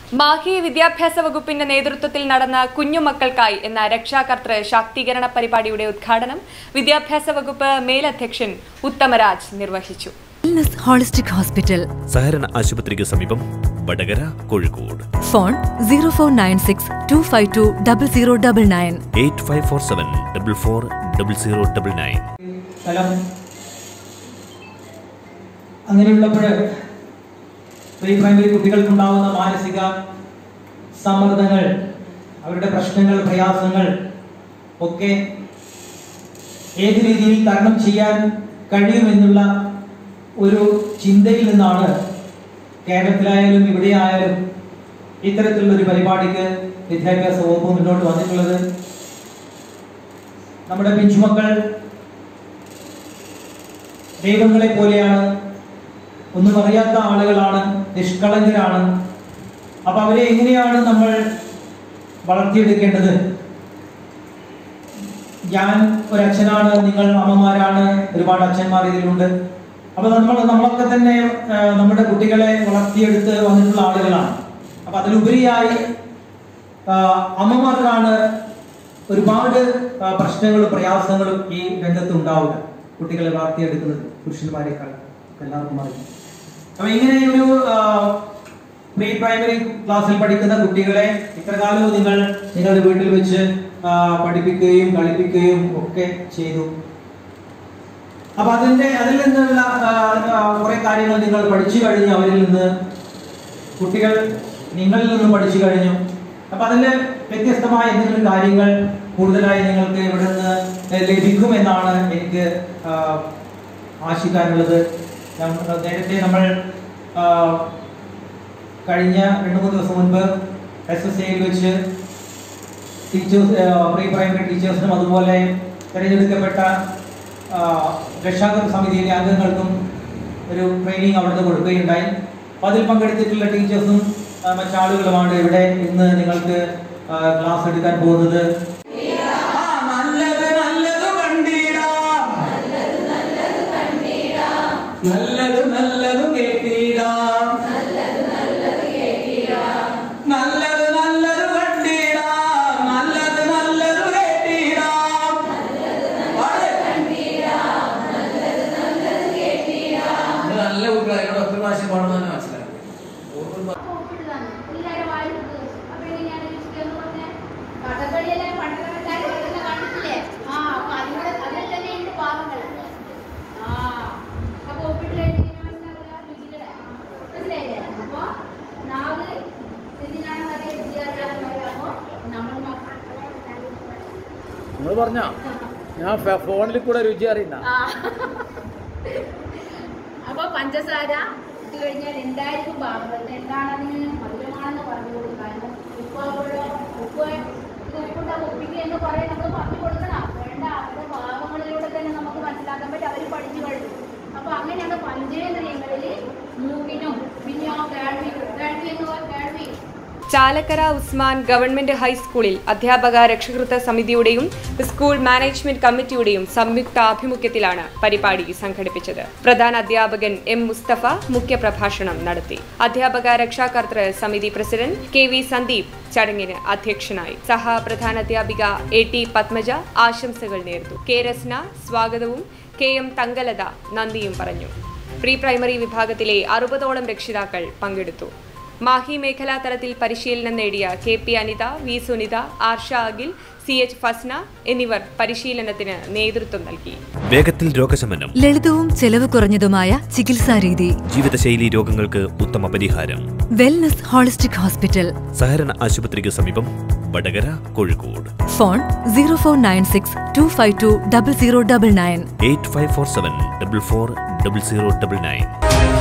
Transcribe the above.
മാഹി വിദ്യാഭ്യാസ വകുപ്പിന്റെ നേതൃത്വത്തിൽ നടന്ന കുഞ്ഞുമക്കൾക്കായി എന്ന രക്ഷാകർതൃ ശാക്തീകരണ പരിപാടിയുടെ ഉദ്ഘാടനം വിദ്യാഭ്യാസ വകുപ്പ് മേലധ്യക്ഷൻ ഉത്തമരാജ് നിർവഹിച്ചു വെൽനസ് ഹോളിസ്റ്റിക് ഹോസ്പിറ്റൽ സഹകരണ ആശുപത്രിക്ക് സമീപം Vadakara Kozhikode phone zero four nine six two five two double zero double nine eight five four seven double four double zero double nine സ്ഥലം അങ്ങനെയുള്ളപ്പോൾ പ്രീ പ്രൈമറി കുട്ടികൾക്കുണ്ടാവുന്ന മാനസിക സമ്മർദ്ദങ്ങൾ അവരുടെ പ്രശ്നങ്ങൾ പ്രയാസങ്ങൾ ഒക്കെ ഏത് രീതിയിൽ തരണം ചെയ്യാൻ കഴിയുമെന്നുള്ള ഒരു ചിന്തയിൽ നിന്നാണ് കേരളത്തിലായാലും ഇവിടെ ആയാലും ഇത്തരത്തിലുള്ള ഒരു പരിപാടിക്ക് വിദ്യാഭ്യാസ വകുപ്പ് മുന്നോട്ട് വന്നിട്ടുള്ളത് നമ്മുടെ പിഞ്ചുമക്കൾ ദൈവങ്ങളെ പോലെയാണ് ഒന്നും അറിയാത്ത ആളുകളാണ് നിഷ്കളങ്കരാണ് അപ്പൊ അവരെ എങ്ങനെയാണ് നമ്മൾ വളർത്തിയെടുക്കേണ്ടത് ഞാൻ ഒരച്ഛനാണ് നിങ്ങൾ അമ്മമാരാണ് ഒരുപാട് അച്ഛന്മാർ ഇതിലുണ്ട് അപ്പൊ നമ്മൾ നമ്മളൊക്കെ തന്നെ ആ, നമ്മുടെ കുട്ടികളെ വളർത്തിയെടുത്ത് വന്നിട്ടുള്ള ആളുകളാണ് അപ്പൊ അതിലുപരിയായി ആ, അമ്മമാർക്കാണ് ഒരുപാട് ആ, പ്രശ്നങ്ങളും പ്രയാസങ്ങളും ഈ രംഗത്ത് ഉണ്ടാവുക കുട്ടികളെ വളർത്തിയെടുക്കുന്നത് പുരുഷന്മാരെക്കാൾ എല്ലാവർക്കും അറിയാം അപ്പൊ ഇങ്ങനെ ഒരു പ്രീ പ്രൈമറി ക്ലാസ്സിൽ പഠിക്കുന്ന കുട്ടികളെ ഇത്രകാലവും നിങ്ങൾ നിങ്ങളുടെ വീട്ടിൽ വെച്ച് ആ, പഠിപ്പിക്കുകയും കളിപ്പിക്കുകയും ഒക്കെ ചെയ്തു അപ്പൊ അതിന്റെ അതിൽ നിന്നുള്ള ആ, ആ, കുറെ കാര്യങ്ങൾ നിങ്ങൾ പഠിച്ചു കഴിഞ്ഞു അവരിൽ നിന്ന് കുട്ടികൾ നിങ്ങളിൽ നിന്നും പഠിച്ചു കഴിഞ്ഞു അപ്പൊ അതില് വ്യത്യസ്തമായ എന്തെങ്കിലും കാര്യങ്ങൾ കൂടുതലായി നിങ്ങൾക്ക് ഇവിടെ നിന്ന് ലഭിക്കുമെന്നാണ് എനിക്ക് ആ, ആശിക്കാനുള്ളത് ഞാൻ- നേരത്തെ നമ്മൾ ആ, കഴിഞ്ഞ രണ്ട് മൂന്ന് ദിവസം മുൻപ് എസ് എസ് എയിൽ വെച്ച് ടീച്ചേഴ്സ് പ്രീ പ്രൈമറി ടീച്ചേഴ്സിനും അതുപോലെ തിരഞ്ഞെടുക്കപ്പെട്ട ആ, രക്ഷാകർതൃ സമിതിയിലെ അംഗങ്ങൾക്കും ഒരു ട്രെയിനിങ് അവിടുന്ന് കൊടുക്കുകയുണ്ടായി അപ്പൊ അതിൽ പങ്കെടുത്തിട്ടുള്ള ടീച്ചേഴ്സും ആ, മറ്റാളുകളുമാണ് ഇവിടെ ഇന്ന് നിങ്ങൾക്ക് ആ, ക്ലാസ് എടുക്കാൻ പോകുന്നത് ആ, നല്ലത് നല്ലത് കണ്ടീടാം നല്ലത് നല്ലത് കേട്ടീടാം നല്ലത് നല്ലത് കണ്ടീടാം നല്ലത് നല്ലത് കേട്ടീടാം പാട്. ഇത് നല്ല കുട്ടികളാണ് ഒറ്റ പ്രാവശ്യം പാടുന്നതന്നെ മനസ്സിലാക്കി ഒപ്പിട്ടതാണ്. പിള്ളേരെ വായിൽ വെക്കുക. അപ്പൊ എങ്ങനെയാണ് രക്ഷിക്കാന്ന് പറഞ്ഞേ? കഥകളിയെല്ലാം പണ്ടത്തെ പിള്ളേര് കളിക്കുന്ന കണ്ടിട്ടില്ലേ? ആ, അപ്പൊ അതിവിടെ അതിൽ തന്നെ ഉണ്ട് ഭാഗങ്ങൾ. ആ, അപ്പൊ ഒപ്പിട്ട് കഴിഞ്ഞ് എങ്ങനെയാ മനസ്സിലാവുക? രുചിയുടെ. മനസ്സിലായില്ലേ? അപ്പൊ നാവ് എന്തിനാണ് പറയുക? രുചിയാക്കാന്ന് പറയുമ്പോ നമ്മൾ മക്കൾ നിങ്ങൾ പറഞ്ഞോ ഞാൻ ഫ- ഫോണിൽ കൂടെ രുചി അറിയുന്ന ആ. അപ്പൊ പഞ്ചസാര ഇട്ട് കഴിഞ്ഞാൽ എന്തായിരിക്കും ഭാഗങ്ങൾ എന്താണ് അതിന് മധുരമാണെന്ന് പറഞ്ഞു കൊടുക്കും കാരണം ഉപ്പാകുമ്പോഴോ ഉപ്പ് ഇത് ഉപ്പുണ്ടാകും ഉപ്പിക്ക് എന്ന് പറയാൻ നമ്മൾ പറഞ്ഞു കൊടുക്കണം വേണ്ട അവരുടെ ഭാവങ്ങളിലൂടെ തന്നെ നമുക്ക് മനസ്സിലാക്കാൻ പറ്റും അവർ പഠിച്ചു കഴിഞ്ഞു അപ്പൊ അങ്ങനെയാണ് പഞ്ചേന്ദ്രിയങ്ങളിൽ മൂവിനും പിന്നെയോ കേൾവി കേൾവി എന്ന് പറഞ്ഞാൽ കേൾവി ചാലക്കര ഉസ്മാൻ ഗവൺമെന്റ് ഹൈസ്കൂളിൽ അധ്യാപക രക്ഷകൃത സമിതിയുടെയും സ്കൂൾ മാനേജ്മെന്റ് കമ്മിറ്റിയുടെയും സംയുക്ത ആഭിമുഖ്യത്തിലാണ് പരിപാടി സംഘടിപ്പിച്ചത് പ്രധാന അധ്യാപകൻ എം മുസ്തഫ മുഖ്യപ്രഭാഷണം നടത്തി അധ്യാപക രക്ഷാകർതൃ സമിതി പ്രസിഡന്റ് കെ വി സന്ദീപ് ചടങ്ങിന് അധ്യക്ഷനായി സഹ പ്രധാനാധ്യാപിക എ ടി പത്മജ ആശംസകൾ നേർന്നു കെ രസ്ന സ്വാഗതവും കെ എം തങ്കലത നന്ദിയും പറഞ്ഞു പ്രീ പ്രൈമറി വിഭാഗത്തിലെ അറുപതോളം രക്ഷിതാക്കൾ പങ്കെടുത്തു മാഹി മേഖലാ തലത്തിൽ പരിശീലനം നേടിയ K P Anitha V Sunitha Arsha Akhil C H Fasna എന്നിവർ പരിശീലനത്തിന് നേതൃത്വം നൽകി വേഗത്തിൽ രോഗശമനം ലളിതവും ചെലവ് കുറഞ്ഞതുമായ ചികിത്സാ രീതി ജീവിതശൈലി രോഗങ്ങൾക്ക് ഉത്തമ പരിഹാരം വെൽനസ് ഹോളിസ്റ്റിക് ഹോസ്പിറ്റൽ സഹകരണ ആശുപത്രിക്ക് സമീപം Vadakara Kozhikode phone zero four nine six two five two double zero double nine eight five four seven double four double zero double nine